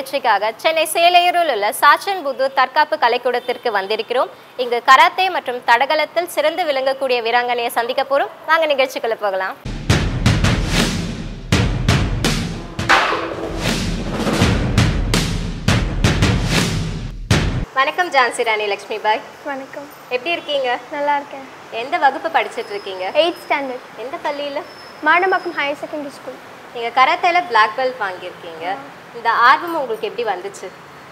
நிகழ்ச்சிக்காக சென்னை சேலையூரில் உள்ள சாச்சன்புத்தூர் தற்காப்பு கலைக்கூடத்திற்கு வந்திருக்கிறோம் இங்கு கராத்தே மற்றும் தடகளத்தில் சிறந்து விளங்கக்கூடிய வீராங்கனையை சந்திக்க போறோம் வாங்க நிகழ்ச்சிக்குள்ள போகலாம் வணக்கம் ஜான்சி ராணி லக்ஷ்மி பாய் வணக்கம் எப்படி இருக்கீங்க நல்லா இருக்கேன் எந்த வகுப்பு படிச்சிட்டு இருக்கீங்க எயிட் ஸ்டாண்டர்ட் எந்த பள்ளியில மாடம்பாக்கம் ஹையர் செகண்டரி ஸ்கூல் நீங்க கராத்தேல பிளாக் பெல்ட் வாங்கியிருக்கீங்க இந்த ஆர்வம் உங்களுக்கு எப்படி வந்துச்சு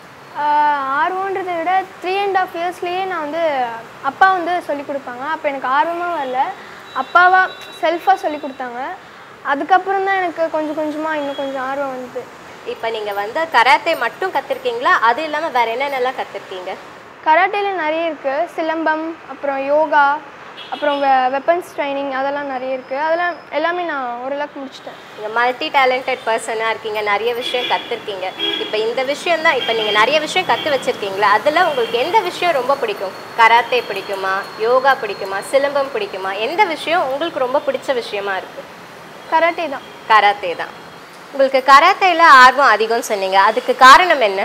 ஆர்வன்றதை விட த்ரீ அண்ட் ஆஃப் இயர்ஸ்லேயே நான் வந்து அப்பா வந்து சொல்லி கொடுப்பாங்க அப்போ எனக்கு ஆர்வமாக வரல அப்பாவா செல்ஃபாக சொல்லி கொடுத்தாங்க அதுக்கப்புறம் தான் எனக்கு கொஞ்சம் கொஞ்சமாக இன்னும் கொஞ்சம் ஆர்வம் வந்தது இப்போ நீங்க வந்து கராத்தே மட்டும் கத்திருக்கீங்களா அது இல்லாம வேற என்னென்னலாம் கத்திருக்கீங்க கராட்டேல நிறைய இருக்குது சிலம்பம் அப்புறம் யோகா அப்புறம் வெ வெப்பன்ஸ் ட்ரைனிங் அதெல்லாம் நிறைய இருக்குது அதெல்லாம் எல்லாமே நான் ஓரளவுக்கு முடிச்சிட்டேன் நீங்க மல்டி டேலண்டட் பர்சனா இருக்கீங்க நிறைய விஷயம் கத்திருக்கீங்க இப்போ இந்த விஷயம் தான் இப்போ நீங்க நிறைய விஷயம் கத்து வச்சிருக்கீங்களா அதுல உங்களுக்கு எந்த விஷயம் ரொம்ப பிடிக்கும் கராத்தே பிடிக்குமா யோகா பிடிக்குமா சிலம்பம் பிடிக்குமா எந்த விஷயம் உங்களுக்கு ரொம்ப பிடிச்ச விஷயமா இருக்கு கராட்டே தான் கராத்தே தான் உங்களுக்கு கராத்தேல ஆர்வம் அதிகம்னு சொன்னீங்க அதுக்கு காரணம் என்ன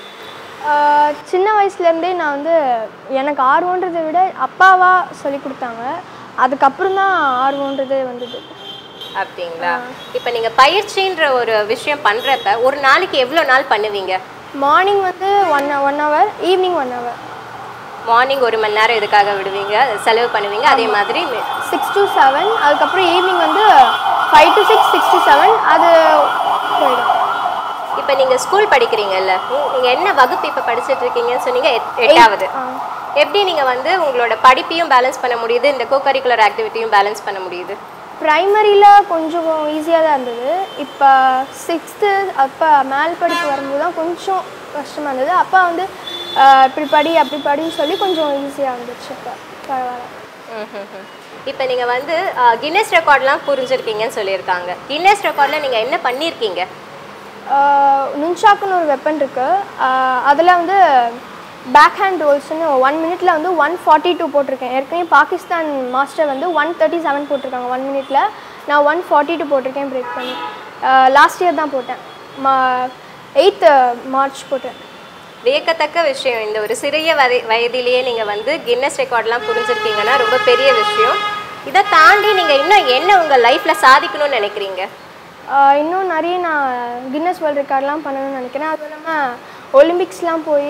ஆஹ் சின்ன வயசுலேருந்தே நான் வந்து எனக்கு ஆர்வன்றதை விட அப்பாவா சொல்லி கொடுத்தாங்க அதுக்கப்புறம் தான் ஆர்வன்றது வந்தது அப்படிங்களா இப்போ நீங்க பயிற்சின்ற ஒரு விஷயம் பண்றப்ப ஒரு நாளைக்கு எவ்வளோ நாள் பண்ணுவீங்க மார்னிங் வந்து one one hour evening one hour morning ஒரு மணி நேரம் இதுக்காக விடுவீங்க செலவு பண்ணுவீங்க அதே மாதிரி மி- சிக்ஸ் டு செவன் அதுக்கப்புறம் ஈவினிங் வந்து five to six six to seven அது போயிடும் இப்போ நீங்க ஸ்கூல் படிக்கிறீங்கல்ல உ- நீங்க என்ன வகுப்பு இப்போ படிச்சிட்டு இருக்கீங்கன்னு சொன்னீங்க எட்- எட்டாவது ஆ. எப்படி நீங்க வந்து உங்களோட படிப்பையும் பேலன்ஸ் பண்ண முடியுது இந்த கோ கரிக்குலர் ஆக்டிவிட்டியும் பேலன்ஸ் பண்ண முடியுது ப்ரைமரியில் கொஞ்சம் ஈஸியாக தான் இருந்தது இப்போ சிக்ஸ்த்து அப்போ மேல் படிப்பு வரும்போது தான் கொஞ்சம் கஷ்டமாக இருந்தது அப்பா வந்து ஆஹ் இப்படி படி அப்படி படின்னு சொல்லி கொஞ்சம் ஈஸியாக இருந்துச்சு இப்போ பரவாயில்ல இப்போ நீங்க வந்து கின்னஸ் ரெக்கார்ட்லாம் புரிஞ்சிருக்கீங்கன்னு சொல்லியிருக்காங்க கின்னஸ் ரெக்கார்டில் நீங்க என்ன பண்ணியிருக்கீங்க நுன்ஷாக்குன்னு ஒரு வெப்பன் இருக்குது அதில் வந்து பேக் ஹேண்ட் ரோல்ஸ்னு ஒன் மினிட்ல வந்து ஒன் ஃபார்ட்டி டூ போட்டிருக்கேன் ஏற்கனவே பாகிஸ்தான் மாஸ்டர் வந்து ஒன் தேர்ட்டி செவன் போட்டிருக்காங்க ஒன் மினிட்ல நான் ஒன் ஃபார்ட்டி டூ போட்டிருக்கேன் பிரேக் பண்ணி லாஸ்ட் இயர் தான் போட்டேன் மா எயித்து மார்ச் போட்டேன் வியக்கத்தக்க விஷயம் இந்த ஒரு சிறிய வயது வயதிலேயே நீங்க வந்து கின்னஸ் ரெக்கார்ட்லாம் புரிஞ்சிருக்கீங்கன்னா ரொம்ப பெரிய விஷயம் இதை தாண்டி நீங்க இன்னும் என்ன உங்க லைஃப்ல சாதிக்கணும்னு நினைக்கிறீங்க ஆஹ் இன்னும் நிறைய நான் கின்னஸ் வேர்ல்ட் ரெக்கார்ட்லாம் பண்ணணும்னு நினைக்கிறேன் அதுவும் இல்லாமல் ஒலிம்பிக்ஸ்லாம் போய்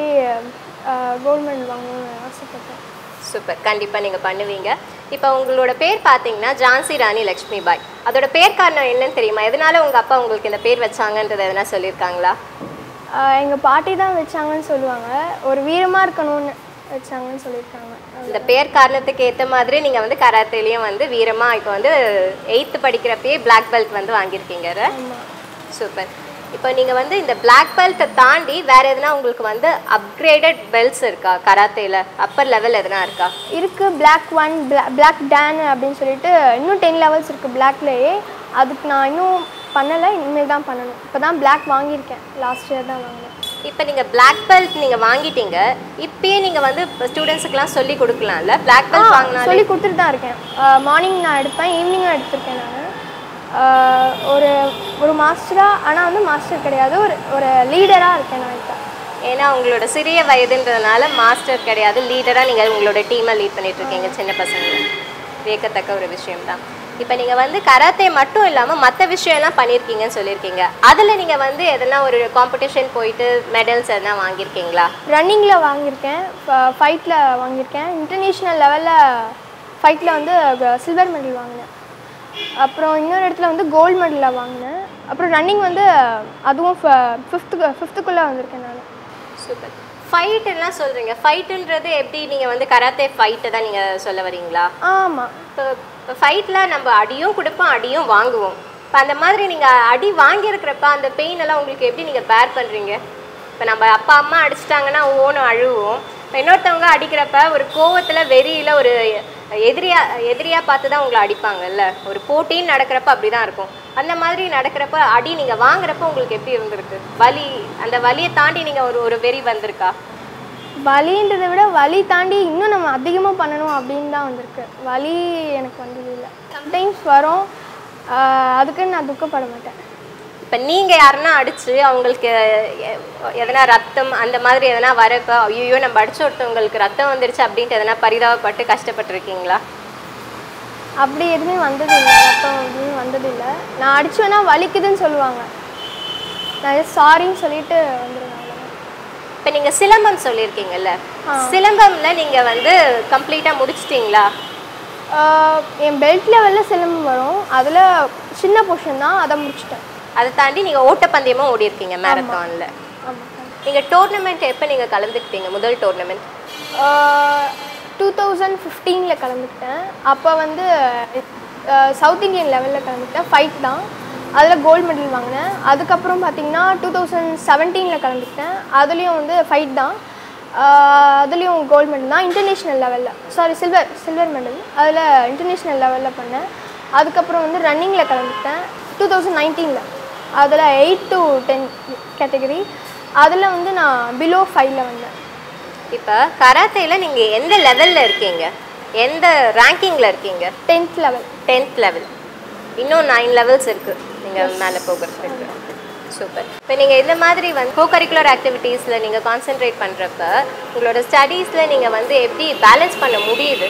கோல்டு மெடல் வாங்கணும்னு ஆசைப்பட்டேன் சூப்பர் கண்டிப்பா நீங்க பண்ணுவீங்க இப்போ உங்களோட பேர் பார்த்தீங்கன்னா ஜான்சி ராணி லக்ஷ்மி பாய் அதோட பேர் காரணம் என்னன்னு தெரியுமா எதனால உங்க அப்பா உங்களுக்கு இந்த பேர் வச்சாங்கன்றது எதனா சொல்லியிருக்காங்களா எங்கள் பாட்டி தான் வச்சாங்கன்னு சொல்லுவாங்க ஒரு வீரமாக இருக்கணும்னு வச்சாங்கன்னு சொல்லியிருக்காங்க இந்த பேர் காரணத்துக்கு ஏத்த மாதிரி நீங்க வந்து கராத்தேலையும் வந்து வீரமா இப்போ வந்து எயித்து படிக்கிறப்பயே பிளாக் பெல்ட் வந்து வாங்கியிருக்கீங்க ஆமாம் சூப்பர் இப்போ நீங்க வந்து இந்த பிளாக் பெல்ட்டை தாண்டி வேற எதுனா உங்களுக்கு வந்து அப்கிரேடட் பெல்ட்ஸ் இருக்கா கராத்தேல அப்பர் லெவல் எதுனா இருக்கா இருக்குது பிளாக் ஒன் பிளாக் டேன் அப்படின்னு சொல்லிட்டு இன்னும் டென் லெவல்ஸ் இருக்குது பிளாக்லேயே அதுக்கு நான் இன்னும் பண்ணலை இனிமேல் தான் பண்ணணும் இப்போ தான் பிளாக் வாங்கியிருக்கேன் லாஸ்ட் இயர் தான் வாங்கினேன் இப்போ நீங்க பிளாக் பெல்ட் நீங்க வாங்கிட்டீங்க இப்பயே நீங்க வந்து ஸ்டூடெண்ட்ஸுக்குலாம் சொல்லி கொடுக்கலாம்ல பிளாக் பெல்ட் வாங்கினாலே சொல்லி கொடுத்துட்டு தான் இருக்கேன் மார்னிங் நான் எடுப்பேன் ஈவினிங்கும் எடுத்திருக்கேன் நான் ஒரு ஒரு மாஸ்டராக ஆனால் வந்து மாஸ்டர் கிடையாது ஒரு ஒரு லீடராக இருக்கேன் நான் இப்போ ஏன்னா உங்களோட சிறிய வயதுன்றதுனால மாஸ்டர் கிடையாது லீடராக நீங்கள் உங்களோட டீமை லீட் பண்ணிட்டு இருக்கீங்க சின்ன பசங்க வியக்கத்தக்க ஒரு விஷயம்தான் இப்போ நீங்கள் வந்து கராத்தே மட்டும் இல்லாமல் மற்ற விஷயம்லாம் பண்ணியிருக்கீங்கன்னு சொல்லியிருக்கீங்க அதில் நீங்கள் வந்து எதனா ஒரு காம்படிஷன் போயிட்டு மெடல்ஸ் எதனா வாங்கியிருக்கீங்களா ரன்னிங்கில் வாங்கியிருக்கேன் ஃபைட்டில் வாங்கியிருக்கேன் இன்டர்நேஷ்னல் லெவலில் ஃபைட்டில் வந்து சில்வர் மெடல் வாங்கினேன் அப்புறம் இன்னொரு இடத்துல வந்து கோல்டு மெடலில் வாங்கினேன் அப்புறம் ரன்னிங் வந்து அதுவும் ஃபிஃப்த்து ஃபிஃப்த்துக்குள்ளே வந்திருக்கேன் நான் சூப்பர் ஃபைட் எல்லாம் சொல்கிறீங்க ஃபைட்டுன்றது எப்படி நீங்கள் வந்து கராத்தே ஃபைட்டை தான் நீங்கள் சொல்ல வரீங்களா ஆமாம் இப்போ இப்போ ஃபைட்டில் நம்ம அடியும் கொடுப்போம் அடியும் வாங்குவோம் இப்போ அந்த மாதிரி நீங்கள் அடி வாங்கியிருக்கிறப்ப அந்த பெயின் எல்லாம் உங்களுக்கு எப்படி நீங்கள் பேர் பண்ணுறீங்க இப்போ நம்ம அப்பா அம்மா அடிச்சிட்டாங்கன்னா ஓனும் அழுவோம் இப்போ இன்னொருத்தவங்க அடிக்கிறப்ப ஒரு கோவத்தில் வெறியில் ஒரு எதிரியா எதிரியா பார்த்து தான் உங்களை அடிப்பாங்கல்ல ஒரு போட்டின்னு நடக்கிறப்ப அப்படி தான் இருக்கும் அந்த மாதிரி நடக்கிறப்ப அடி நீங்கள் வாங்குறப்ப உங்களுக்கு எப்படி இருந்திருக்கு வலி அந்த வலியை தாண்டி நீங்கள் ஒரு ஒரு வெறி வந்திருக்கா வலின்றதை விட வலி தாண்டி இன்னும் நம்ம அதிகமாக பண்ணணும் அப்படின்னு தான் வந்திருக்கு வலி எனக்கு வந்தது இல்லை சம்டைம்ஸ் வரும் ஆஹ் அதுக்கு நான் துக்கப்பட மாட்டேன் இப்போ நீங்கள் யாருன்னா அடிச்சு அவங்களுக்கு எ- எதனா ரத்தம் அந்த மாதிரி எதனா வரப்ப ஐயோ நம்ம அடிச்ச ஒருத்தவங்களுக்கு ரத்தம் வந்துருச்சு அப்படின்ட்டு எதனா பரிதாபப்பட்டு கஷ்டப்பட்டிருக்கீங்களா அப்படி எதுவுமே வந்ததில்லை ரத்தம் எதுவுமே வந்ததில்லை நான் அடிச்சு வேணா வலிக்குதுன்னு சொல்லுவாங்க நான் சாரின்னு சொல்லிட்டு வந்துடுவேன் அவ்வளவுதான். இப்போ நீங்கள் சிலம்பம் சொல்லியிருக்கீங்கல்ல சிலம்பம்ல நீங்கள் வந்து கம்ப்ளீட்டாக முடிச்சிட்டிங்களா ஆஹ் என் பெல்ட் லெவலில் சிலம்பம் வரும் அதில் சின்ன போர்ஷன் தான் அதை முடிச்சிட்டேன் அதை தாண்டி நீங்கள் ஓட்டப்பந்தயமும் ஓடி இருக்கீங்க மேரத்தானில் ஆமாம் நீங்கள் டோர்னமெண்ட் எப்போ நீங்கள் கலந்துக்கிட்டீங்க முதல் டோர்னமெண்ட் டூ தௌசண்ட் ஃபிஃப்டீனில் கலந்துக்கிட்டேன் அப்போ வந்து சவுத் இந்தியன் லெவலில் கலந்துக்கிட்டேன் ஃபைட் தான் அதில் கோல்டு மெடல் வாங்கினேன் அதுக்கப்புறம் பார்த்தீங்கன்னா டூ தௌசண்ட் செவன்டீனில் கலந்துக்கிட்டேன் அதுலேயும் வந்து ஃபைட் தான் அதுலேயும் கோல்டு மெடல் தான் இன்டர்நேஷ்னல் லெவலில் சாரி சில்வர் சில்வர் மெடல் அதில் இன்டர்நேஷ்னல் லெவலில் பண்ணேன் அதுக்கப்புறம் வந்து ரன்னிங்கில் கலந்துக்கிட்டேன் டூ தௌசண்ட் நைன்டீனில் அதில் எயிட் டு டென் கேட்டகரி அதில் வந்து நான் பிலோ ஃபைவ்ல வந்தேன் இப்போ கராத்தேல நீங்கள் எந்த லெவலில் இருக்கீங்க எந்த ரேங்கிங்கில் இருக்கீங்க டென்த் லெவல் டென்த் லெவல் இன்னும் நைன் லெவல்ஸ் இருக்குது நீங்கள் மேலே போகிறதுக்கு சூப்பர் இப்போ நீங்கள் இந்த மாதிரி வந்து கோ கரிக்குலர் ஆக்டிவிட்டீஸில் நீங்கள் கான்சென்ட்ரேட் பண்ணுறப்ப உங்களோட ஸ்டடீஸில் நீங்கள் வந்து எப்படி பேலன்ஸ் பண்ண முடியுது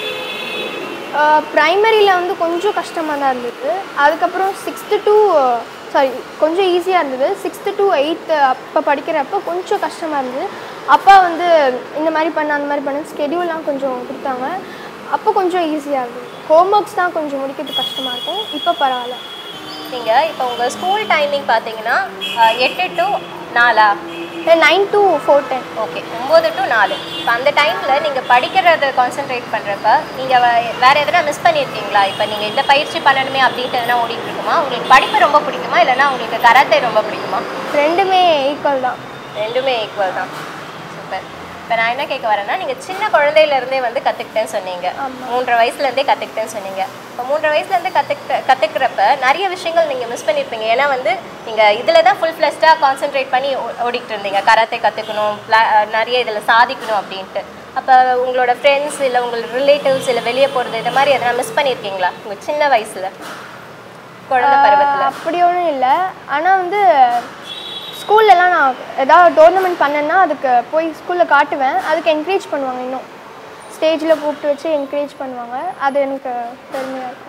ப்ரைமரியில் வந்து கொஞ்சம் கஷ்டமாக தான் இருந்தது அதுக்கப்புறம் சிக்ஸ்த்து டு சாரி கொஞ்சம் ஈஸியாக இருந்தது சிக்ஸ்த்து டு எயித்து அப்போ படிக்கிறப்ப கொஞ்சம் கஷ்டமாக இருந்தது அப்பா வந்து இந்த மாதிரி பண்ண அந்த மாதிரி பண்ண ஸ்கெடியூல்லாம் கொஞ்சம் கொடுத்தாங்க அப்போ கொஞ்சம் ஈஸியாக இருந்தது ஹோம்ஒர்க்ஸ் தான் கொஞ்சம் முடிக்கிறது கஷ்டமாக இருக்கும் இப்போ பரவாயில்ல நீங்கள் இப்போ உங்கள் ஸ்கூல் டைமிங் பார்த்தீங்கன்னா அஹ், எட்டு டு நாலா nine to four ten okay ஒம்பது டு நாலு இப்போ அந்த டைமில் நீங்கள் படிக்கிறத கான்சென்ட்ரேட் பண்ணுறப்ப நீங்கள் வேறு எதனா மிஸ் பண்ணியிருக்கீங்களா இப்போ நீங்கள் இந்த பயிற்சி பண்ணணுமே அப்படின்ட்டு எதனா ஓடிட்டு இருக்குமா உங்களுக்கு படிப்பு ரொம்ப பிடிக்குமா இல்லைன்னா உங்களுக்கு கராத்தே ரொம்ப பிடிக்குமா ரெண்டுமே ஈக்குவல் தான் ரெண்டுமே ஈக்குவல் தான் சூப்பர் இப்போ நான் என்ன கேட்க வரேன்னா நீங்கள் சின்ன குழந்தையிலேருந்தே வந்து கற்றுக்கிட்டேன்னு சொன்னீங்க மூன்றரை வயசுலேருந்தே கற்றுக்கிட்டேன்னு சொன்னீங்க இப்போ மூன்றரை வயசுலேருந்தே கற்றுக்கிட்ட கற்றுக்கிறப்ப நிறைய விஷயங்கள் நீங்கள் மிஸ் பண்ணியிருப்பீங்க ஏன்னா வந்து நீங்கள் இதில் தான் ஃபுல் ஃப்ளெஸ்டாக கான்சென்ட்ரேட் பண்ணி ஓ- ஓடிட்டு இருந்தீங்க கராத்தே கற்றுக்கணும் நிறைய இதில் சாதிக்கணும் அப்படின்ட்டு அப்போ உங்களோட ஃப்ரெண்ட்ஸ் இல்லை உங்களோட ரிலேட்டிவ்ஸ் இல்லை வெளியே போகிறது இந்த மாதிரி எதனா மிஸ் பண்ணியிருக்கீங்களா உங்கள் சின்ன வயசில் குழந்தை பருவத்தில் அப்படி ஒன்றும் இல்லை ஆனால் வந்து ஸ்கூல்லலாம் நான் ஏதாவது டோர்னமெண்ட் பண்ணேன்னா அதுக்கு போய் ஸ்கூலில் காட்டுவேன் அதுக்கு என்கரேஜ் பண்ணுவாங்க இன்னும் ஸ்டேஜில் கூப்பிட்டு வச்சு என்கரேஜ் பண்ணுவாங்க அது எனக்கு பெருமையாக இருக்கும்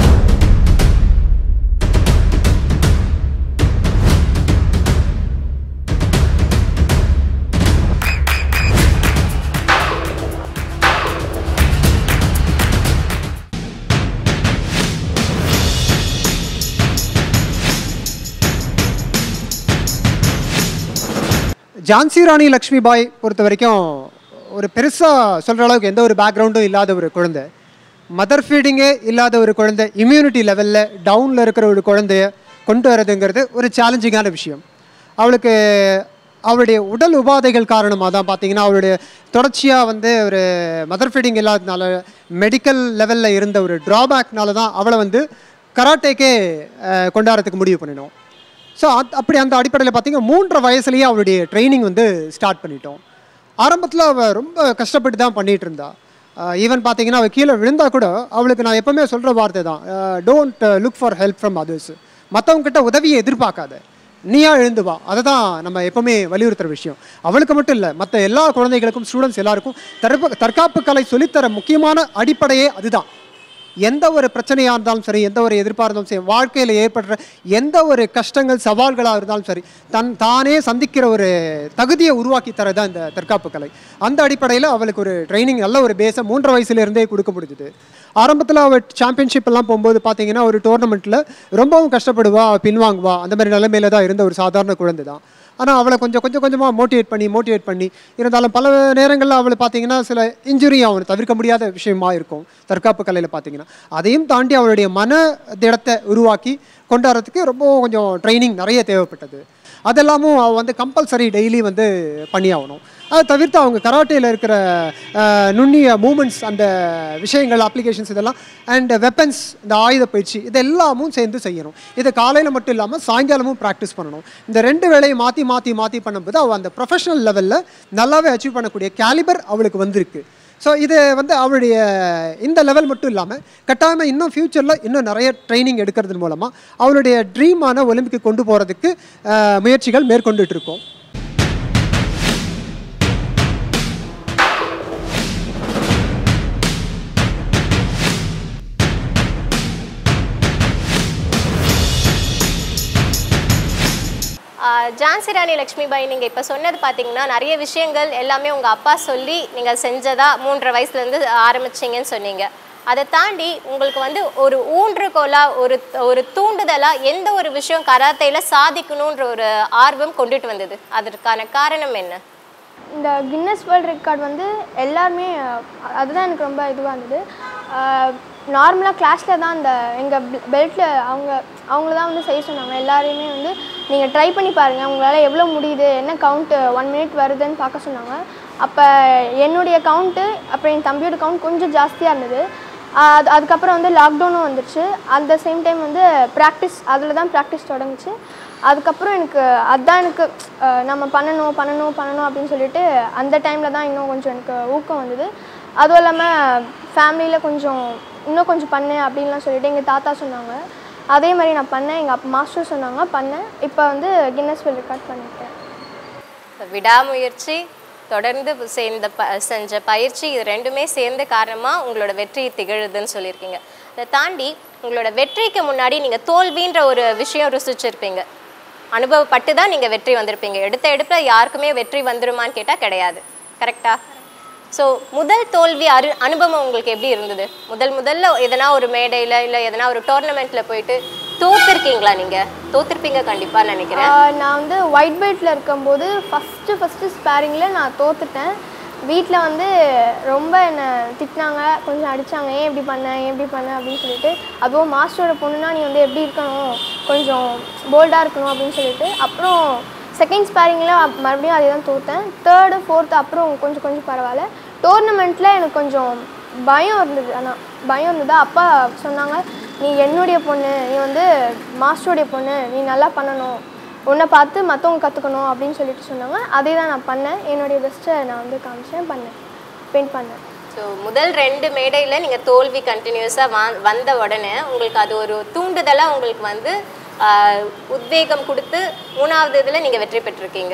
ஜான்சி ராணி லக்ஷ்மி பாய் பொறுத்த வரைக்கும் ஒரு பெருசாக சொல்கிற அளவுக்கு எந்த ஒரு பேக்ரவுண்டும் இல்லாத ஒரு குழந்தை மதர் ஃபீடிங்கே இல்லாத ஒரு குழந்தை இம்யூனிட்டி லெவலில் டவுனில் இருக்கிற ஒரு குழந்தைய கொண்டு வரதுங்கிறது ஒரு சேலஞ்சிங்கான விஷயம் அவளுக்கு அவளுடைய உடல் உபாதைகள் காரணமாக தான் பார்த்தீங்கன்னா அவளுடைய தொடர்ச்சியாக வந்து ஒரு மதர் ஃபீடிங் இல்லாததுனால மெடிக்கல் லெவலில் இருந்த ஒரு ட்ராபேக்னால தான் அவளை வந்து கராட்டேக்கே அஹ், கொண்டாடுறதுக்கு முடிவு பண்ணினோம் ஸோ அப்படி அந்த அடிப்படையில் பார்த்தீங்கன்னா மூன்றரை வயசுலேயே அவளுடைய ட்ரைனிங் வந்து ஸ்டார்ட் பண்ணிட்டோம் ஆரம்பத்தில் அவள் ரொம்ப கஷ்டப்பட்டு தான் பண்ணிகிட்டு இருந்தா ஈவன் பார்த்தீங்கன்னா அவள் கீழே விழுந்தா கூட அவளுக்கு நான் எப்பவுமே சொல்கிற வார்த்தை தான் don't look for help from others மற்றவங்க கிட்ட உதவியை எதிர்பார்க்காத நீயா எழுந்து வா அதை தான் நம்ம எப்பவுமே வலியுறுத்துற விஷயம் அவளுக்கு மட்டும் இல்லை மற்ற எல்லா குழந்தைகளுக்கும் ஸ்டூடெண்ட்ஸ் எல்லாருக்கும் தற்காப்பு தற்காப்பு கலை சொல்லித்தர முக்கியமான அடிப்படையே அதுதான் எந்த ஒரு பிரச்சனையாக இருந்தாலும் சரி எந்த ஒரு எதிர்ப்பாக இருந்தாலும் சரி வாழ்க்கையில் ஏற்படுற எந்த ஒரு கஷ்டங்கள் சவால்களாக இருந்தாலும் சரி தன் தானே சந்திக்கிற ஒரு தகுதியை உருவாக்கி தரதான் இந்த தற்காப்பு கலை அந்த அடிப்படையில் அவளுக்கு ஒரு ட்ரைனிங் நல்ல ஒரு பேஸை மூன்றரை வயசுலேருந்தே கொடுக்க முடிஞ்சுது ஆரம்பத்தில் அவள் சாம்பியன்ஷிப் எல்லாம் போகும்போது பார்த்தீங்கன்னா ஒரு டோர்னமெண்ட்டில் ரொம்பவும் கஷ்டப்படுவா அவ பின்வாங்குவா அந்த மாதிரி நிலைமையில தான் இருந்த ஒரு சாதாரண குழந்தை தான் ஆனால் அவளை கொஞ்சம் கொஞ்சம் கொஞ்சமாக மோட்டிவேட் பண்ணி மோட்டிவேட் பண்ணி இருந்தாலும் பல நேரங்களில் அவளை பார்த்தீங்கன்னா சில இன்ஜுரி அவனை தவிர்க்க முடியாத விஷயமா இருக்கும் தற்காப்பு கலையில் பார்த்தீங்கன்னா அதையும் தாண்டி அவளுடைய மன திடத்தை உருவாக்கி கொண்டாடுறதுக்கு ரொம்ப கொஞ்சம் ட்ரைனிங் நிறைய தேவைப்பட்டது அதெல்லாமும் அவள் வந்து கம்பல்சரி டெய்லி வந்து பண்ணி ஆகணும் அதை தவிர்த்து அவங்க கராட்டேயில் இருக்கிற அஹ், நுண்ணிய மூமெண்ட்ஸ் அந்த விஷயங்கள் அப்ளிகேஷன்ஸ் இதெல்லாம் அண்ட் வெப்பன்ஸ் இந்த ஆயுத பயிற்சி இது எல்லாமும் சேர்ந்து செய்யணும் இது காலையில் மட்டும் இல்லாமல் சாயங்காலமும் ப்ராக்டிஸ் பண்ணணும் இந்த ரெண்டு வேலையும் மாற்றி மாற்றி மாற்றி பண்ணும்போது அவள் அந்த ப்ரொஃபஷனல் லெவலில் நல்லாவே அச்சீவ் பண்ணக்கூடிய கேலிபர் அவளுக்கு வந்திருக்கு ஸோ இது வந்து அவளுடைய இந்த லெவல் மட்டும் இல்லாமல் கட்டாயமாக இன்னும் ஃப்யூச்சரில் இன்னும் நிறைய ட்ரைனிங் எடுக்கிறது மூலமாக அவளுடைய ட்ரீமான ஒலிம்பிக்கு கொண்டு போகிறதுக்கு முயற்சிகள் மேற்கொண்டுட்டு இருக்கோம் ஆஹ் ஜான்சி ராணி லக்ஷ்மிபாய் நீங்கள் இப்போ சொன்னது பார்த்தீங்கன்னா நிறைய விஷயங்கள் எல்லாமே உங்கள் அப்பா சொல்லி நீங்கள் செஞ்சதா மூன்றரை வயசுலேருந்து ஆரம்பிச்சீங்கன்னு சொன்னீங்க அதை தாண்டி உங்களுக்கு வந்து ஒரு ஊன்றுகோலா ஒரு ஒரு தூண்டுதலா எந்த ஒரு விஷயம் கராத்தையில் சாதிக்கணுன்ற ஒரு ஆர்வம் கொண்டுட்டு வந்தது அதற்கான காரணம் என்ன இந்த கின்னஸ் வேர்ல்ட் ரெக்கார்ட் வந்து எல்லாருமே அஹ், அதுதான் எனக்கு ரொம்ப இதுவாக இருந்தது நார்மலாக கிளாஸில் தான் அந்த எங்கள் பெல்ட்டில் அவங்க அவங்கள தான் வந்து செய்ய சொன்னாங்க எல்லாரையுமே வந்து நீங்கள் ட்ரை பண்ணி பாருங்கள் உங்களால் எவ்வளோ முடியுது என்ன கவுண்ட்டு ஒன் மினிட் வருதுன்னு பார்க்க சொன்னாங்க அப்போ என்னுடைய கவுண்ட்டு அப்புறம் என் தம்பியோட கவுண்ட் கொஞ்சம் ஜாஸ்தியாக இருந்தது ஆஹ் அது அதுக்கப்புறம் வந்து லாக்டவுனும் வந்துருச்சு அந்த சேம் டைம் வந்து ப்ராக்டிஸ் அதில் தான் ப்ராக்டிஸ் தொடங்குச்சு அதுக்கப்புறம் எனக்கு அதான் எனக்கு ஆஹ் நம்ம பண்ணணும் பண்ணணும் பண்ணணும் அப்படின்னு சொல்லிட்டு அந்த டைமில் தான் இன்னும் கொஞ்சம் எனக்கு ஊக்கம் வந்தது அதுவும் இல்லாமல் ஃபேமிலியில் கொஞ்சம் இன்னும் கொஞ்சம் பண்ணு அப்படின்லாம் சொல்லிட்டு எங்கள் தாத்தா சொன்னாங்க அதே மாதிரி நான் பண்ணேன் எங்கள் அப்பா மாஸ்டர் சொன்னாங்க பண்ணேன் இப்போ வந்து கின்னஸ் வேர்ல்ட் ரெக்கார்ட் பண்ணியிருக்கேன் விடாமுயற்சி தொடர்ந்து சேர்ந்த ப செஞ்ச பயிற்சி இது ரெண்டுமே சேர்ந்த காரணமாக உங்களோட வெற்றி திகழுதுன்னு சொல்லியிருக்கீங்க அதை தாண்டி உங்களோட வெற்றிக்கு முன்னாடி நீங்கள் தோல்வின்ற ஒரு விஷயம் ருசிச்சிருப்பீங்க அனுபவப்பட்டு தான் நீங்கள் வெற்றி வந்திருப்பீங்க எடுத்த எடுப்பில் யாருக்குமே வெற்றி வந்துருமான்னு கேட்டால் கிடையாது கரெக்டா ஸோ முதல் தோல்வி அரு அனுபவம் உங்களுக்கு எப்படி இருந்தது முதல் முதல்ல எதனா ஒரு மேடையில் இல்லை எதனா ஒரு டோர்னமெண்ட்டில் போயிட்டு தோத்துருக்கீங்களா நீங்கள் தோத்துருப்பீங்க கண்டிப்பாக நினைக்கிறேன் ஆஹ் நான் வந்து ஒயிட் பெல்ட்டில் இருக்கும்போது ஃபஸ்ட்டு ஃபஸ்ட்டு ஸ்பேரிங்கில் நான் தோத்துட்டேன் வீட்டில் வந்து ரொம்ப என்னை திட்டினாங்க கொஞ்சம் அடித்தாங்க ஏன் இப்படி பண்ண ஏன் இப்படி பண்ண அப்படின்னு சொல்லிட்டு அதுவும் மாஸ்டரோட பொண்ணுனா நீ வந்து எப்படி இருக்கணும் கொஞ்சம் போல்டாக இருக்கணும் அப்படின்னு சொல்லிட்டு அப்புறம் செகண்ட் ஸ்பேரிங்கில் மறுபடியும் அதே தான் தோத்தேன் தேர்டு ஃபோர்த்து அப்புறம் கொஞ்சம் கொஞ்சம் பரவாயில்ல டோர்னமெண்ட்டில் எனக்கு கொஞ்சம் பயம் இருந்தது ஆனால் பயம் இருந்தது அப்பா சொன்னாங்க நீ என்னுடைய பொண்ணு நீ வந்து மாஸ்டருடைய பொண்ணு நீ நல்லா பண்ணணும் உன்னை பார்த்து மற்றவங்க கற்றுக்கணும் அப்படின்னு சொல்லிட்டு சொன்னாங்க அதே தான் நான் பண்ணேன் என்னுடைய பெஸ்ட்டை நான் வந்து காமிச்சேன் பண்ணேன் பெயிண்ட் பண்ணேன் ஸோ முதல் ரெண்டு மேடையில் நீங்கள் தோல்வி கண்டினியூஸாக வா வந்த உடனே உங்களுக்கு அது ஒரு தூண்டுதலாக உங்களுக்கு வந்து ஆஹ், உத்வேகம் கொடுத்து மூணாவது இதில் நீங்கள் வெற்றி பெற்றிருக்கீங்க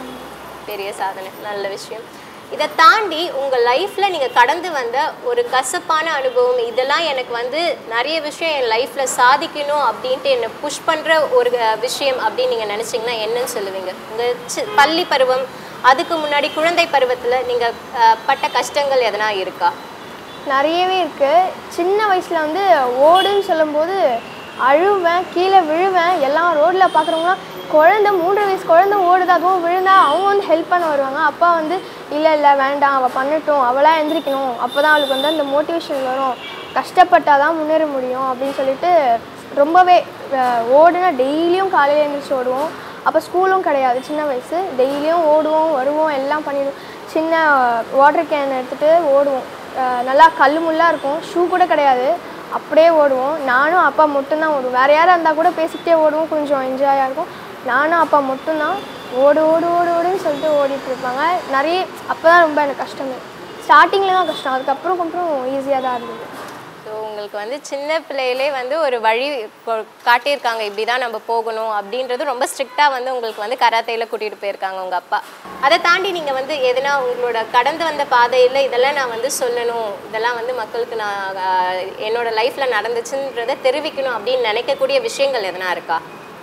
பெரிய சாதனை நல்ல விஷயம் இதை தாண்டி உங்கள் லைஃப்பில் நீங்கள் கடந்து வந்த ஒரு கசப்பான அனுபவம் இதெல்லாம் எனக்கு வந்து நிறைய விஷயம் என் லைஃப்பில் சாதிக்கணும் அப்படின்ட்டு என்னை புஷ் பண்ணுற ஒரு அஹ், விஷயம் அப்படின்னு நீங்கள் நினச்சிங்கன்னா என்னன்னு சொல்லுவீங்க உங்கள் சி பள்ளி பருவம் அதுக்கு முன்னாடி குழந்தை பருவத்தில் நீங்கள் பட்ட கஷ்டங்கள் எதனா இருக்கா நிறையவே இருக்குது சின்ன வயசில் வந்து ஓடுன்னு சொல்லும்போது அழுவேன் கீழே விழுவேன் எல்லாம் ரோட்டில் பார்க்குறவங்களாம் குழந்த மூன்றரை வயசு குழந்தை ஓடுது அதுவும் விழுந்தா அவங்க வந்து ஹெல்ப் பண்ண வருவாங்க அப்பா வந்து இல்லை இல்லை வேண்டாம் அவள் பண்ணட்டும் அவளாக எந்திரிக்கணும் அப்போ தான் அவளுக்கு வந்து அந்த மோட்டிவேஷன் வரும் கஷ்டப்பட்டால் தான் முன்னேற முடியும் அப்படின்னு சொல்லிட்டு ரொம்பவே அஹ், ஓடுனா டெய்லியும் காலையில் எழுந்திரிச்சு ஓடுவோம் அப்போ ஸ்கூலும் கிடையாது சின்ன வயசு டெய்லியும் ஓடுவோம் வருவோம் எல்லாம் பண்ணிடுவோம் சின்ன வாட்டர் கேன் எடுத்துகிட்டு ஓடுவோம் அஹ் நல்லா கல் முள்ளாக இருக்கும் ஷூ கூட கிடையாது அப்படியே ஓடுவோம் நானும் அப்பா மட்டும்தான் ஓடுவோம் வேறு யாராக இருந்தால் கூட பேசிக்கிட்டே ஓடுவோம் கொஞ்சம் என்ஜாயாக இருக்கும் நானும் அப்பா மட்டும்தான் ஓடு ஓடு ஓடு ஓடுன்னு சொல்லிட்டு ஓடிட்டு இருப்பாங்க நிறைய அப்போ தான் ரொம்ப எனக்கு கஷ்டமே ஸ்டார்டிங்கில் தான் கஷ்டம் அதுக்கப்புறம் அப்புறம் ஈஸியாக தான் இருந்தது ஸோ உங்களுக்கு வந்து சின்ன பிள்ளையிலே வந்து ஒரு வழி கொ- காட்டியிருக்காங்க இப்படி தான் நம்ம போகணும் அப்படின்றது ரொம்ப ஸ்ட்ரிக்டாக வந்து உங்களுக்கு வந்து கராத்தையில் கூட்டிகிட்டு போயிருக்காங்க உங்கள் அப்பா அதை தாண்டி நீங்கள் வந்து எதனா உங்களோட கடந்து வந்த பாதையில் இதெல்லாம் நான் வந்து சொல்லணும் இதெல்லாம் வந்து மக்களுக்கு நான் ஆஹ், என்னோட லைஃப்பில் நடந்துச்சுன்றதை தெரிவிக்கணும் அப்படின்னு நினைக்கக்கூடிய விஷயங்கள் எதனா இருக்கா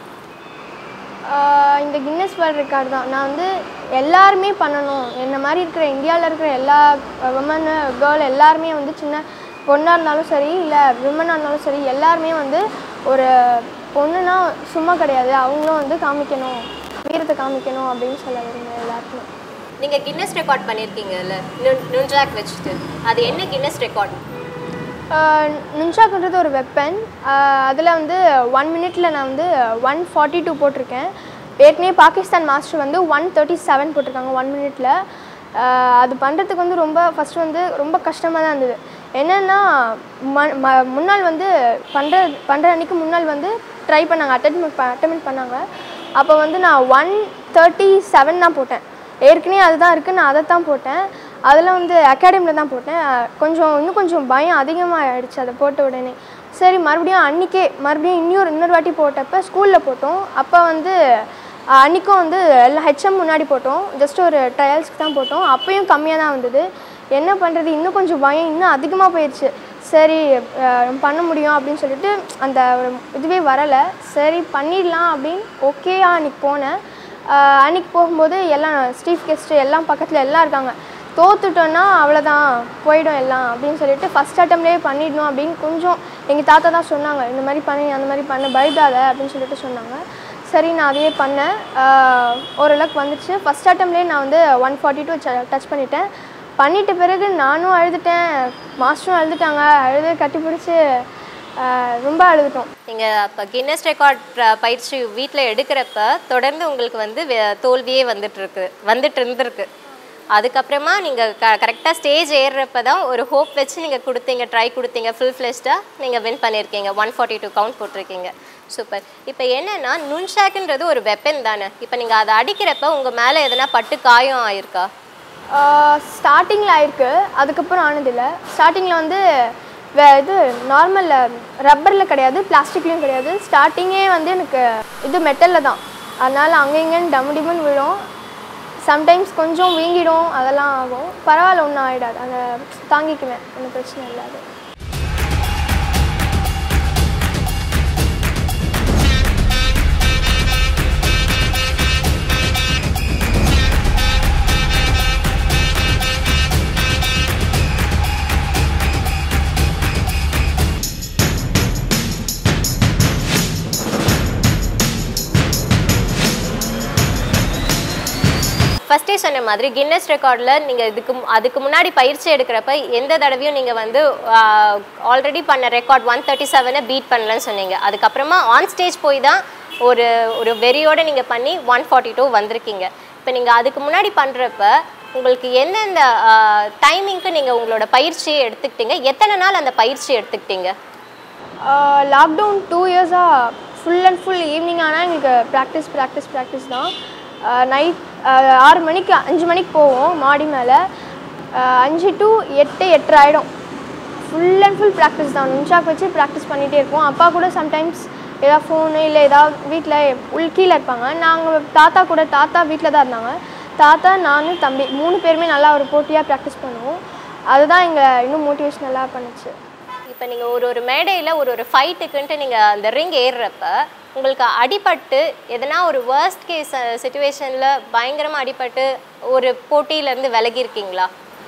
ஆஹ் இந்த கின்னஸ் வேர்ல்ட் ரெக்கார்டு தான் நான் வந்து எல்லாருமே பண்ணணும் என்ன மாதிரி இருக்கிற இந்தியாவில் இருக்கிற எல்லா விமன் கேர்ள் எல்லாருமே வந்து சின்ன பொண்ணாக இருந்தாலும் சரி இல்லை விமனாக இருந்தாலும் சரி எல்லாருமே வந்து ஒரு பொண்ணுனா சும்மா கிடையாது அவங்களும் வந்து காமிக்கணும் வீரத்தை காமிக்கணும் அப்படின்னு சொல்ல விரும்புகிறேன் எல்லாருக்குமே நீங்கள் கின்னஸ் ரெக்கார்ட் பண்ணியிருக்கீங்கல்ல நுண்ஜாக் வச்சுட்டு அது என்ன கின்னஸ் ரெக்கார்ட் நுன்ஷாக்குன்றது ஒரு வெப்பன் அதில் வந்து ஒன் மினிட்ல நான் வந்து ஒன் ஃபார்ட்டி டூ போட்டிருக்கேன் ஏற்கனவே பாகிஸ்தான் மாஸ்டர் வந்து ஒன் தேர்ட்டி செவன் போட்டிருக்காங்க ஒன் மினிட்ல அது பண்ணுறதுக்கு வந்து ரொம்ப ஃபஸ்ட்டு வந்து ரொம்ப கஷ்டமாக தான் இருந்தது என்னென்னா ம ம- முன்னாள் வந்து பண்ணுற பண்ணுற அன்னைக்கு முன்னாள் வந்து ட்ரை பண்ணாங்க அட்டன் அட்டமெண்ட் பண்ணாங்க அப்போ வந்து நான் ஒன் தேர்ட்டி செவன் தான் போட்டேன் ஏற்கனவே அதுதான் இருக்குது நான் அதை தான் போட்டேன் அதில் வந்து அகாடமியில் தான் போட்டேன் கொஞ்சம் இன்னும் கொஞ்சம் பயம் அதிகமாக ஆயிடுச்சு அதை போட்ட உடனே சரி மறுபடியும் அன்றைக்கே மறுபடியும் இன்னொரு இன்னொரு வாட்டி போட்டப்போ ஸ்கூலில் போட்டோம் அப்போ வந்து அஹ், அன்னைக்கும் வந்து எல்லாம் ஹெச்எம் முன்னாடி போட்டோம் ஜஸ்ட் ஒரு ட்ரையல்ஸ்க்கு தான் போட்டோம் அப்பயும் கம்மியாக தான் வந்தது என்ன பண்ணுறது இன்னும் கொஞ்சம் பயம் இன்னும் அதிகமாக போயிடுச்சு சரி அஹ், பண்ண முடியும் அப்படின்னு சொல்லிட்டு அந்த ஒரு இதுவே வரலை சரி பண்ணிடலாம் அப்படின்னு ஓகேயா அன்றைக்கி போனேன் அஹ், அன்னைக்கு போகும்போது எல்லாம் ஸ்டீஃப் கெஸ்ட்டு எல்லாம் பக்கத்தில் எல்லாம் இருக்காங்க தோத்துட்டோன்னா அவ்வளோதான் போயிடும் எல்லாம் அப்படின்னு சொல்லிட்டு ஃபஸ்ட் அட்டம்லேயே பண்ணிடணும் அப்படின்னு கொஞ்சம் எங்கள் தாத்தா தான் சொன்னாங்க இந்த மாதிரி பண்ணி அந்த மாதிரி பண்ண பயப்படாத அப்படின்னு சொல்லிட்டு சொன்னாங்க சரி நான் அதையே பண்ணேன் ஆஹ் ஓரளவுக்கு வந்துச்சு ஃபஸ்ட் அட்டம்லேயே நான் வந்து ஒன் ஃபார்ட்டி டூ டச் பண்ணிட்டேன் பண்ணிட்ட பிறகு நானும் அழுதுட்டேன் மாஸ்டரும் அழுதுட்டாங்க அழுது கட்டி பிடிச்சி ரொம்ப அழுதுட்டோம் நீங்கள் அப்போ கின்னஸ் ரெக்கார்ட் பயிற்சி வீட்டில் எடுக்கிறப்ப தொடர்ந்து உங்களுக்கு வந்து வே- தோல்வியே வந்துட்டு இருக்கு வந்துட்டு இருந்திருக்கு அதுக்கப்புறமா நீங்கள் க கரெக்டாக ஸ்டேஜ் ஏறுறப்ப தான் ஒரு ஹோப் வச்சு நீங்கள் கொடுத்தீங்க ட்ரை கொடுத்தீங்க ஃபுல் ஃப்ளெஷ்டாக நீங்கள் வின் பண்ணியிருக்கீங்க ஒன் ஃபார்ட்டி டூ கவுண்ட் போட்டிருக்கீங்க சூப்பர் இப்போ என்னென்னா நுண்ஷாக்குன்றது ஒரு வெப்பன் தானே இப்போ நீங்கள் அதை அடிக்கிறப்ப உங்கள் மேலே எதனா பட்டு காயம் ஆயிருக்கா ஸ்டார்டிங்கில் ஆயிருக்கு அதுக்கப்புறம் ஆனதில்லை ஸ்டார்டிங்கில் வந்து வே இது நார்மல் ரப்பரில் கிடையாது பிளாஸ்டிக்லேயும் கிடையாது ஸ்டார்டிங்கே வந்து எனக்கு இது மெட்டலில் தான் அதனால் அங்கே இங்கேன்னு டம்மு டிம்முன்னு விழும் சம்டைம்ஸ் கொஞ்சம் வீங்கிடும் அதெல்லாம் ஆகும் பரவாயில்ல ஒன்றும் ஆகிடாது அதை தாங்கிக்குவேன் ஒன்றும் பிரச்சனை இல்லை அது ஃபஸ்ட்டே சொன்ன மாதிரி கின்னஸ் ரெக்கார்டில் நீங்கள் இதுக்கு மு- அதுக்கு முன்னாடி பயிற்சி எடுக்கிறப்ப எந்த தடவையும் நீங்கள் வந்து ஆல்ரெடி பண்ண ரெக்கார்ட் ஒன் தேர்ட்டி செவனை பீட் பண்ணலன்னு சொன்னீங்க அதுக்கப்புறமா ஆன் ஸ்டேஜ் போய் தான் ஒரு ஒரு வெறியோடு நீங்கள் பண்ணி ஒன் ஃபார்ட்டி டூ வந்திருக்கீங்க இப்போ நீங்கள் அதுக்கு முன்னாடி பண்ணுறப்ப உங்களுக்கு எந்தெந்த டைமிங்க்கு நீங்கள் உங்களோட பயிற்சியை எடுத்துக்கிட்டீங்க எத்தனை நாள் அந்த பயிற்சி எடுத்துக்கிட்டீங்க லாக்டவுன் டூ இயர்ஸாக ஃபுல் அண்ட் ஃபுல் ஈவினிங் ஆனால் எங்களுக்கு ப்ராக்டிஸ் ப்ராக்டிஸ் ப்ராக்டிஸ் தான் நைட் ஆறு மணிக்கு அஞ்சு மணிக்கு போவோம் மாடி மேலே அஞ்சு டு எட்டு எட்டரை ஆகிடும் ஃபுல் அண்ட் ஃபுல் ப்ராக்டிஸ் தான் நிமிஷாக் வச்சு ப்ராக்டிஸ் பண்ணிகிட்டே இருப்போம் அப்பா கூட சம்டைம்ஸ் ஏதாவது ஃபோனு இல்லை ஏதாவது வீட்டில் உள் கீழே இருப்பாங்க நாங்கள் தாத்தா கூட தாத்தா வீட்டில் தான் இருந்தாங்க தாத்தா நானும் தம்பி மூணு பேருமே நல்லா ஒரு போட்டியாக ப்ராக்டிஸ் பண்ணுவோம் அதுதான் எங்களை இன்னும் மோட்டிவேஷ்னலாக பண்ணுச்சு இப்போ நீங்கள் ஒரு ஒரு மேடையில் ஒரு ஒரு ஃபைட்டுக்குன்ட்டு நீங்கள் அந்த ரிங் ஏறுறப்ப உங்களுக்கு அடிபட்டு எதனா ஒரு வேர்ஸ்ட் கேஸ் சுச்சுவேஷனில் பயங்கரமாக அடிபட்டு ஒரு போட்டியிலேருந்து விலகி இருக்கீங்களா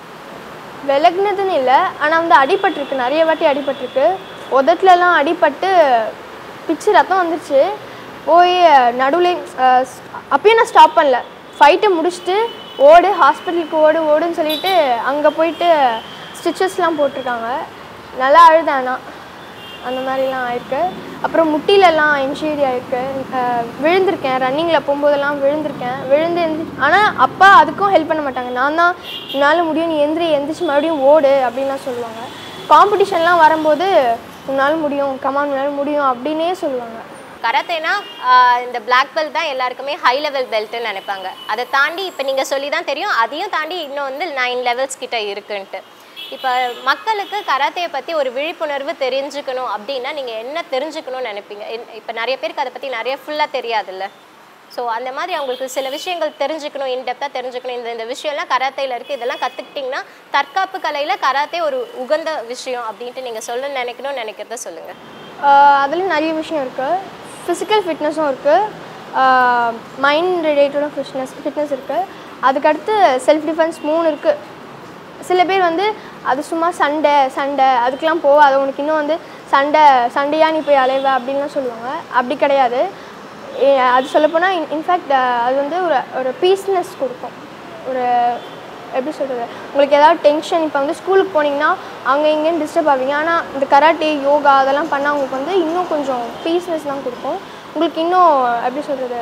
விலகுனதுன்னு இல்லை ஆனால் வந்து அடிபட்டிருக்கு நிறைய வாட்டி அடிபட்டிருக்கு உதட்டுலலாம் அடிபட்டு பிச்சு ரத்தம் வந்துருச்சு போய் நடுவில் அப்பயும் நான் ஸ்டாப் பண்ணல ஃபைட்டை முடிச்சுட்டு ஓடு ஹாஸ்பிட்டலுக்கு ஓடு ஓடுன்னு சொல்லிட்டு அங்கே போயிட்டு ஸ்டிச்சஸ்லாம் போட்டிருக்காங்க நல்லா அழுதேன் நான் அந்த மாதிரிலாம் ஆயிருக்கு அப்புறம் முட்டிலெல்லாம் இன்ஜூரி ஆயிருக்கு அஹ் விழுந்திருக்கேன் ரன்னிங்கில் போகும்போதெல்லாம் விழுந்திருக்கேன் விழுந்து எந்தி ஆனால் அப்பா அதுக்கும் ஹெல்ப் பண்ண மாட்டாங்க நான் தான் உன்னால் முடியும் நீ எந்திரி எந்திரிச்சு மறுபடியும் ஓடு அப்படின்லாம் சொல்லுவாங்க காம்படிஷன்லாம் வரும்போது உன்னால் முடியும் கமான் உன்னால் முடியும் அப்படின்னே சொல்லுவாங்க கராத்தேனா இந்த பிளாக் பெல்ட் தான் எல்லாருக்குமே ஹை லெவல் பெல்ட்னு நினைப்பாங்க அதை தாண்டி இப்போ நீங்கள் சொல்லி தான் தெரியும் அதையும் தாண்டி இன்னும் வந்து நைன் லெவல்ஸ் கிட்ட இருக்குன்ட்டு இப்போ மக்களுக்கு கராத்தையை பற்றி ஒரு விழிப்புணர்வு தெரிஞ்சுக்கணும் அப்படின்னா நீங்கள் என்ன தெரிஞ்சுக்கணும்னு நினைப்பீங்க இப்போ நிறைய பேருக்கு அதை பற்றி நிறைய ஃபுல்லாக தெரியாதுல்ல ஸோ அந்த மாதிரி அவங்களுக்கு சில விஷயங்கள் தெரிஞ்சுக்கணும் இன்டெப்த்தாக தெரிஞ்சுக்கணும் இந்த இந்த விஷயம்லாம் கராத்தையில் இருக்குது இதெல்லாம் கற்றுக்கிட்டிங்கன்னா தற்காப்பு கலையில் கராத்தே ஒரு உகந்த விஷயம் அப்படின்ட்டு நீங்கள் சொல்ல நினைக்கணும்னு நினைக்கிறத சொல்லுங்கள் அதில் நிறைய விஷயம் இருக்குது ஃபிசிக்கல் ஃபிட்னஸும் இருக்குது மைண்ட் ரிலேட்டடும் ஃபிட்னஸ் ஃபிட்னஸ் இருக்குது அதுக்கடுத்து செல்ஃப் டிஃபென்ஸ் மூணு இருக்குது சில பேர் வந்து அது சும்மா சண்டை சண்டை அதுக்கெலாம் போகாத உனக்கு இன்னும் வந்து சண்டை சண்டையா நீ போய் அலைவ அப்படின்லாம் சொல்லுவாங்க அப்படி கிடையாது ஏ- அது சொல்லப்போனால் இன்ஃபேக்ட் அது வந்து ஒரு ஒரு பீஸ்னஸ் கொடுக்கும் ஒரு எப்படி சொல்கிறது உங்களுக்கு ஏதாவது டென்ஷன் இப்போ வந்து ஸ்கூலுக்கு போனீங்கன்னா அங்கே இங்கேன்னு டிஸ்டர்ப் ஆவீங்க ஆனால் இந்த கராட்டே யோகா அதெல்லாம் பண்ணால் உங்களுக்கு வந்து இன்னும் கொஞ்சம் பீஸ்னஸ் தான் கொடுக்கும் உங்களுக்கு இன்னும் எப்படி சொல்கிறது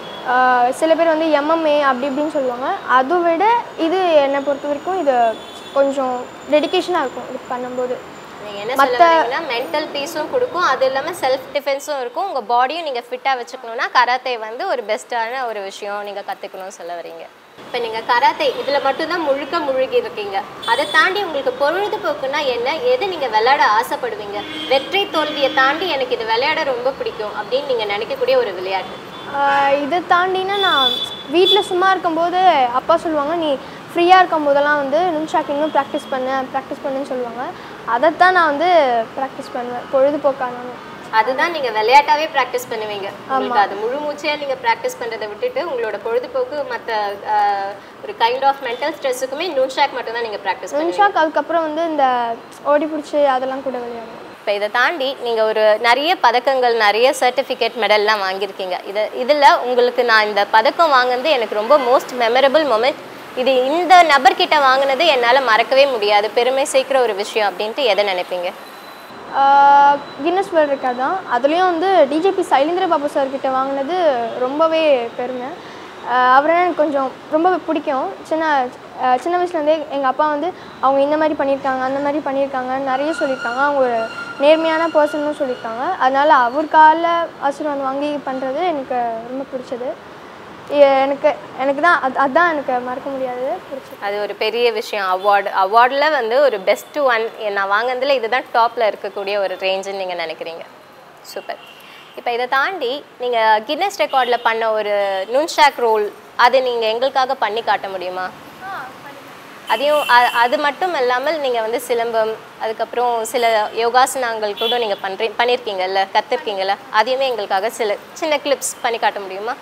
சில பேர் வந்து எம்எம்ஏ அப்படி இப்படின்னு சொல்லுவாங்க அதை விட இது என்னை பொறுத்த வரைக்கும் இது கொஞ்சம் டெடிகேஷனாக இருக்கும் இது பண்ணும்போது நீங்க என்ன சொல்ல வரீங்கன்னா மென்டல் பீஸும் கொடுக்கும் அது இல்லாமல் செல்ஃப் டிஃபென்ஸும் இருக்கும் உங்கள் பாடியும் நீங்கள் ஃபிட்டாக வச்சுக்கணும்னா கராத்தே வந்து ஒரு பெஸ்ட்டான ஒரு விஷயம் நீங்கள் கற்றுக்கணும்னு சொல்ல வரீங்க இப்போ நீங்கள் கராத்தே இதில் மட்டும்தான் முழுக்க முழுகி இருக்கீங்க அதை தாண்டி உங்களுக்கு பொழுதுபோக்குனா என்ன எது நீங்கள் விளையாட ஆசைப்படுவீங்க வெற்றி தோல்வியை தாண்டி எனக்கு இது விளையாட ரொம்ப பிடிக்கும் அப்படின்னு நீங்கள் நினைக்கக்கூடிய ஒரு விளையாட்டு ஆஹ் இதை தாண்டினா நான் வீட்டில் சும்மா இருக்கும்போது அப்பா சொல்லுவாங்க நீ ஃப்ரீயாக இருக்கும் போதெல்லாம் வந்து நுண்ஷாக் இன்னும் ப்ராக்டிஸ் பண்ணு ப்ராக்டிஸ் பண்ணுன்னு சொல்லுவாங்க அதைத்தான் நான் வந்து ப்ராக்டிஸ் பண்ணுவேன் பொழுதுபோக்கானாலும் அதுதான் நீங்க விளையாட்டாவே ப்ராக்டிஸ் பண்ணுவீங்க உங்களுக்கு அது முழு மூச்சையா நீங்க ப்ராக்டிஸ் பண்றதை விட்டுட்டு உங்களோட பொழுதுபோக்கு மத்த ஆஹ், ஒரு கைண்ட் ஆஃப் மென்டல் ஸ்ட்ரெஸ்ஸுக்குமே நூன்ஷாக் மட்டும் தான் நீங்க ப்ராக்டிஸ் பண்ணுவீங்க நுண்ஷாக் அதுக்கப்புறம் வந்து இந்த ஓடி பிடிச்சி அதெல்லாம் கூட விளையாடுவேன் இப்போ இதை தாண்டி நீங்கள் ஒரு நிறைய பதக்கங்கள் நிறைய சர்டிஃபிகேட் மெடல்லாம் வாங்கியிருக்கீங்க இது இதில் உங்களுக்கு நான் இந்த பதக்கம் வாங்கினது எனக்கு ரொம்ப மோஸ்ட் மெமரபிள் மொமெண்ட் இது இந்த நபர்கிட்ட வாங்கினது என்னால் மறக்கவே முடியாது பெருமை சேர்க்கிற ஒரு விஷயம் அப்படின்ட்டு எதை நினைப்பீங்க கின்னஸ் வேர்ல்ட் ரெக்கார்ட் தான் அதுலேயும் வந்து டிஜிபி சைலேந்திர பாபு சார் கிட்ட வாங்கினது ரொம்பவே பெருமை ஆஹ் அவரை எனக்கு கொஞ்சம் ரொம்ப பிடிக்கும் சின்ன ஆஹ் சின்ன வயசுலேருந்தே எங்கள் அப்பா வந்து அவங்க இந்த மாதிரி பண்ணியிருக்காங்க அந்த மாதிரி பண்ணியிருக்காங்க நிறைய சொல்லியிருக்காங்க அவங்க ஒரு நேர்மையான பர்சனும் சொல்லியிருக்காங்க அதனால் அவர் காலில் ஆசீர்வாதம் வாங்கி பண்ணுறது எனக்கு ரொம்ப பிடிச்சது எ- எனக்கு எனக்கு தான் அது அதுதான் எனக்கு மறக்க முடியாதது பிடிச்சது அது ஒரு பெரிய விஷயம் அவார்டு அவார்டில் வந்து ஒரு பெஸ்ட் ஒன் நான் வாங்கினதில் இதுதான் டாப்பில் இருக்கக்கூடிய ஒரு ரேஞ்சுன்னு நீங்கள் நினைக்கிறீங்க சூப்பர் இப்போ இதை தாண்டி நீங்கள் கின்னஸ் ரெக்கார்டில் பண்ண ஒரு நுன்ஷாக் ரோல் அது நீங்கள் எங்களுக்காக பண்ணி காட்ட முடியுமா அதையும் அ- அது மட்டும் இல்லாமல் நீங்கள் வந்து சிலம்பம் அதுக்கப்புறம் சில யோகாசனங்கள் கூட நீங்கள் பண்ணுறீ பண்ணியிருக்கீங்கல்ல கற்றுருக்கீங்கல்ல அதையுமே எங்களுக்காக சில சின்ன கிளிப்ஸ் பண்ணி காட்ட முடியுமா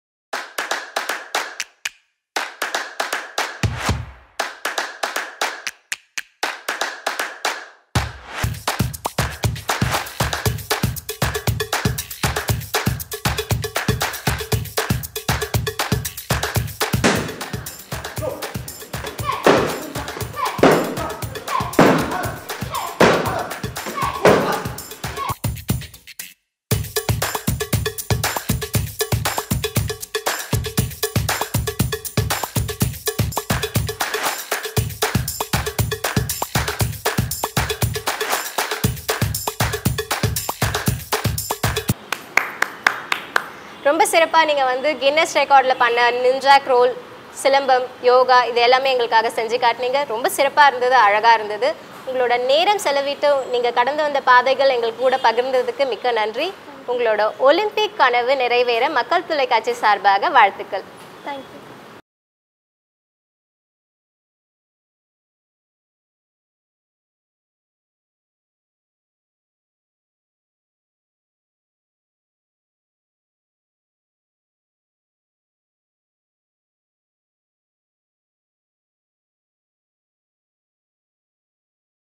ரொம்ப சிறப்பாக நீங்கள் வந்து கின்னஸ் ரெக்கார்டில் பண்ண நிஞ்சாக் ரோல் சிலம்பம் யோகா இது எல்லாமே எங்களுக்காக செஞ்சு காட்டினீங்க ரொம்ப சிறப்பாக இருந்தது அழகாக இருந்தது உங்களோட நேரம் செலவிட்டு நீங்கள் கடந்து வந்த பாதைகள் எங்களுக்கு கூட பகிர்ந்ததுக்கு மிக்க நன்றி உங்களோட ஒலிம்பிக் கனவு நிறைவேற மக்கள் தொலைக்காட்சி சார்பாக வாழ்த்துக்கள் தேங்க்யூ